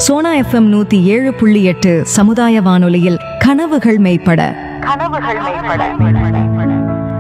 Sona FM நூத்தி ஏழு புள்ளி எட்டு சமுதாய வானொலியில் கனவுகள் மெய்ப்பட கனவுகள் மேம்பட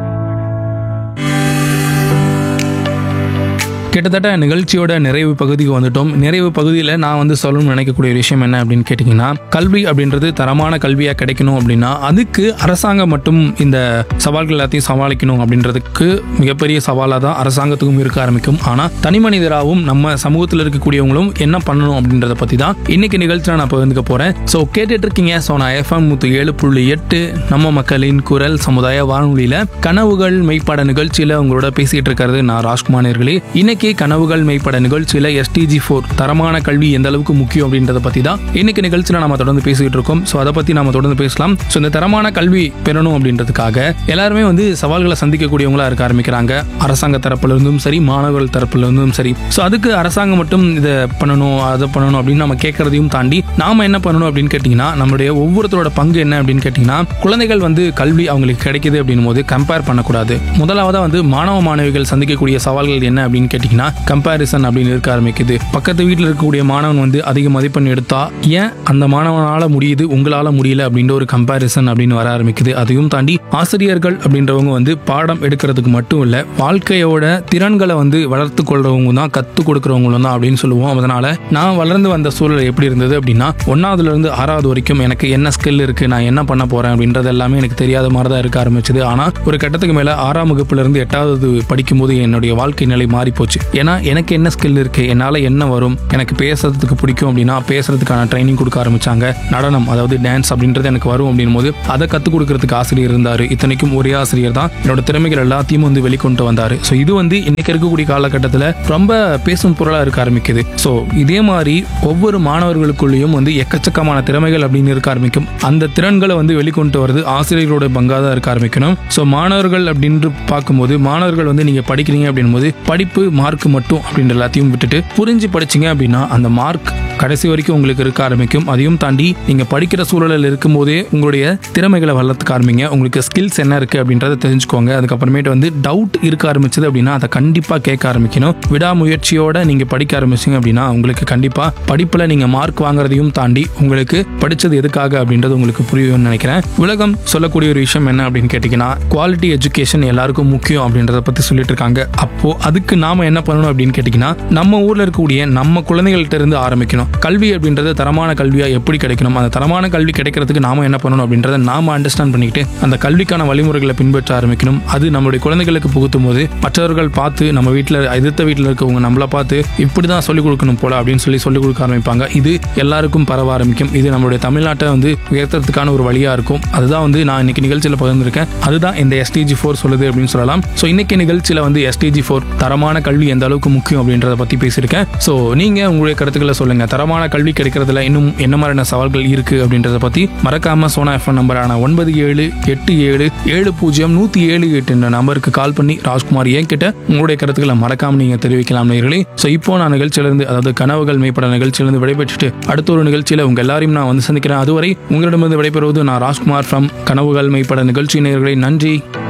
கிட்டத்தட்ட நிகழ்ச்சியோட நிறைவு பகுதிக்கு வந்துட்டோம் நிறைவு பகுதியில் நான் வந்து சொல்லணும்னு நினைக்கக்கூடிய விஷயம் என்ன அப்படின்னு கேட்டிங்கன்னா கல்வி அப்படின்றது தரமான கல்வியாக கிடைக்கணும் அப்படின்னா அதுக்கு அரசாங்கம் மட்டும் இந்த சவால்கள் எல்லாத்தையும் சமாளிக்கணும் அப்படின்றதுக்கு மிகப்பெரிய சவாலாக தான் அரசாங்கத்துக்கும் இருக்க ஆரம்பிக்கும் ஆனால் தனி மனிதராகவும் நம்ம சமூகத்தில் இருக்கக்கூடியவங்களும் என்ன பண்ணணும் அப்படின்றத பற்றி தான் இன்னைக்கு நிகழ்ச்சியில் நான் பகிர்ந்துக்க போகிறேன் ஸோ கேட்டுட்டு இருக்கீங்க ஸோ நான் எஃப்எம் நூற்றி ஏழு புள்ளி எட்டு நம்ம மக்களின் குரல் சமுதாய வானொலியில் கனவுகள் மெய்ப்பட நிகழ்ச்சியில் உங்களோட பேசிகிட்டு இருக்கிறது நான் ராஜ்குமார் நேர்களே இன்னைக்கு கனவுகள் மெய்ப்பட நிகழ்ச்சியில் எஸ்டிஜி ஃபோர் தரமான கல்வி எந்த அளவுக்கு முக்கியம் அப்படின்றத பற்றி தான் இன்னைக்கு நிகழ்ச்சியில் நம்ம தொடர்ந்து பேசிக்கிட்டு இருக்கோம் ஸோ அதை பற்றி நம்ம தொடர்ந்து பேசலாம் ஸோ இந்த தரமான கல்வி பெறணும் அப்படின்றதுக்காக எல்லாருமே வந்து சவால்களை சந்திக்கக்கூடியவங்களா இருக்க ஆரம்பிக்கிறாங்க அரசாங்க தரப்புல இருந்தும் சரி மாணவர்கள் தரப்புல இருந்தும் சரி ஸோ அதுக்கு அரசாங்கம் மட்டும் இதை பண்ணணும் அதை பண்ணணும் அப்படின்னு நம்ம கேட்கறதையும் தாண்டி நாம என்ன பண்ணணும் அப்படின்னு கேட்டிங்கன்னா நம்மளுடைய ஒவ்வொருத்தரோட பங்கு என்ன அப்படின்னு கேட்டிங்கன்னா குழந்தைகள் வந்து கல்வி அவங்களுக்கு கிடைக்குது அப்படின்னும் போது கம்பேர் பண்ணக்கூடாது முதலாவதா வந்து மாணவ மாணவிகள் சந்திக்கக்கூடிய சவால்கள் என்ன அப்படின்னு கேட்டிங்கன்னா கம்பேரிசன் அப்படின்னு இருக்க ஆரம்பிக்குது பக்கத்து வீட்டில் இருக்கக்கூடிய மாணவன் வந்து அதிக மதிப்பெண் எடுத்தா ஏன் அந்த மாணவனால முடியுது உங்களால முடியல அப்படின்ற ஒரு கம்பேரிசன் அப்படின்னு வர ஆரம்பிக்குது அதையும் தாண்டி ஆசிரியர்கள் அப்படின்றவங்க வந்து பாடம் எடுக்கிறதுக்கு மட்டும் இல்ல வாழ்க்கையோட திறன்களை வந்து வளர்த்து கொள்றவங்க தான் கத்து கொடுக்குறவங்களும் தான் அப்படின்னு சொல்லுவோம் அதனால நான் வளர்ந்து வந்த சூழல் எப்படி இருந்தது அப்படின்னா ஒன்னாவதுல இருந்து ஆறாவது வரைக்கும் எனக்கு என்ன ஸ்கில் இருக்கு நான் என்ன பண்ண போறேன் அப்படின்றது எல்லாமே எனக்கு தெரியாத மாதிரி தான் இருக்க ஆரம்பிச்சது ஆனா ஒரு கட்டத்துக்கு மேல ஆறாம் வகுப்புல இருந்து எட்டாவது படிக்கும்போது என்னுடைய வாழ்க்கை நிலை மாறி போச்சு ஏன்னா எனக்கு என்ன ஸ்கில் இருக்கு என்னால என்ன வரும் எனக்கு பேசுறதுக்கு பிடிக்கும் அப்படின்னா பேசுறதுக்கான ட்ரைனிங் கொடுக்க ஆரம்பிச்சாங்க நடனம் அதாவது டான்ஸ் அப்படின்றது எனக்கு வரும் அப்படின் போது அதை கத்துக் கொடுக்கறதுக்கு ஆசிரியர் இருந்தாரு இத்தனைக்கும் ஒரே ஆசிரியர் தான் என்னோட திறமைகள் எல்லாத்தையும் வந்து வெளிக்கொண்டு வந்தாரு ஸோ இது வந்து இன்னைக்கு இருக்கக்கூடிய காலகட்டத்தில் ரொம்ப பேசும் பொருளா இருக்க ஆரம்பிக்குது ஸோ இதே மாதிரி ஒவ்வொரு மாணவர்களுக்குள்ளேயும் வந்து எக்கச்சக்கமான திறமைகள் அப்படின்னு இருக்க ஆரம்பிக்கும் அந்த திறன்களை வந்து வெளிக்கொண்டு வருது ஆசிரியர்களோட பங்கா தான் இருக்க ஆரம்பிக்கணும் ஸோ மாணவர்கள் அப்படின்னு பார்க்கும்போது மாணவர்கள் வந்து நீங்க படிக்கிறீங்க அப்படின் போது படிப்பு மார்க் மட்டும் அப்படின்ற எல்லாத்தையும் விட்டுட்டு புரிஞ்சு படிச்சீங்க அப்படின்னா அந்த மார்க் கடைசி வரைக்கும் உங்களுக்கு இருக்க ஆரம்பிக்கும் அதையும் தாண்டி நீங்க படிக்கிற சூழலில் இருக்கும்போதே உங்களுடைய திறமைகளை வளர்த்துக்க ஆரம்பிங்க உங்களுக்கு ஸ்கில்ஸ் என்ன இருக்கு அப்படின்றத தெரிஞ்சுக்கோங்க அதுக்கப்புறமேட்டு வந்து டவுட் இருக்க ஆரம்பிச்சது அப்படின்னா அதை கண்டிப்பா கேட்க ஆரம்பிக்கணும் விடாமுயற்சியோட நீங்க படிக்க ஆரம்பிச்சீங்க அப்படின்னா உங்களுக்கு கண்டிப்பா படிப்புல நீங்க மார்க் வாங்குறதையும் தாண்டி உங்களுக்கு படிச்சது எதுக்காக அப்படின்றது உங்களுக்கு புரியும்னு நினைக்கிறேன் உலகம் சொல்லக்கூடிய ஒரு விஷயம் என்ன அப்படின்னு கேட்டீங்கன்னா குவாலிட்டி எஜுகேஷன் எல்லாருக்கும் முக்கியம் அப்படின்றத பத்தி சொல்லிட்டு இருக்காங்க அப்போ அதுக்கு நாம என்ன பண்ணணும் அப்படின்னு கேட்டீங்கன்னா நம்ம ஊர்ல இருக்கக்கூடிய நம்ம குழந்தைகள்ட்ட இருந்து ஆரம்பிக்கணும் கல்வி அப்படின்றது தரமான கல்வியா எப்படி கிடைக்கணும் அந்த தரமான கல்வி கிடைக்கிறதுக்கு நாம என்ன பண்ணணும் அப்படின்றத நாம அண்டர்ஸ்டாண்ட் பண்ணிக்கிட்டு அந்த கல்விக்கான வழிமுறைகளை பின்பற்ற ஆரம்பிக்கணும் அது நம்மளுடைய குழந்தைகளுக்கு புகுத்தும் போது மற்றவர்கள் பார்த்து நம்ம வீட்டில் எதிர்த்த வீட்டில் இருக்கவங்க நம்மளை பார்த்து இப்படி தான் சொல்லிக் கொடுக்கணும் போல அப்படின்னு சொல்லி சொல்லிக் கொடுக்க ஆரம்பிப்பாங்க இது எல்லாருக்கும் பரவ ஆரம்பிக்கும் இது நம்மளுடைய தமிழ்நாட்டை வந்து உயர்த்துறதுக்கான ஒரு வழியா இருக்கும் அதுதான் வந்து நான் இன்னைக்கு நிகழ்ச்சியில் பகிர்ந்திருக்கேன் அதுதான் இந்த எஸ்டிஜி ஃபோர் சொல்லுது அப்படின்னு சொல்லலாம் ஸோ இன்னைக்கு நிகழ்ச்சியில் வந்து எஸ்டிஜி ஃபோர் தரமான கல்வி எந்த அளவுக்கு முக்கியம் அப்படின்றத பத்தி பேசியிருக்கேன் ஸோ நீங்க உங்களுடைய கருத்துக்களை சொல்லுங்க தரமான கல்வி கிடைக்கிறதுல இன்னும் என்ன மாதிரியான சவால்கள் இருக்கு அப்படின்றத பத்தி மறக்காம சோனா எஃப்எம் நம்பரான ஒன்பது ஏழு எட்டு ஏழு ஏழு பூஜ்ஜியம் நூத்தி ஏழு எட்டு என்ற நம்பருக்கு கால் பண்ணி ராஜ்குமார் ஏன் கிட்ட உங்களுடைய கருத்துக்களை மறக்காம நீங்க தெரிவிக்கலாம் நேர்களே ஸோ இப்போ நான் நிகழ்ச்சியிலிருந்து அதாவது கனவுகள் மேம்பட நிகழ்ச்சியிலிருந்து விடைபெற்றுட்டு அடுத்த ஒரு நிகழ்ச்சியில உங்க எல்லாரையும் நான் வந்து சந்திக்கிறேன் அதுவரை உங்களிடமிருந்து விடைபெறுவது நான் ராஜ்குமார் ஃப்ரம் கனவுகள் மேம்பட நிகழ்ச்சி நேயர்களே நன்றி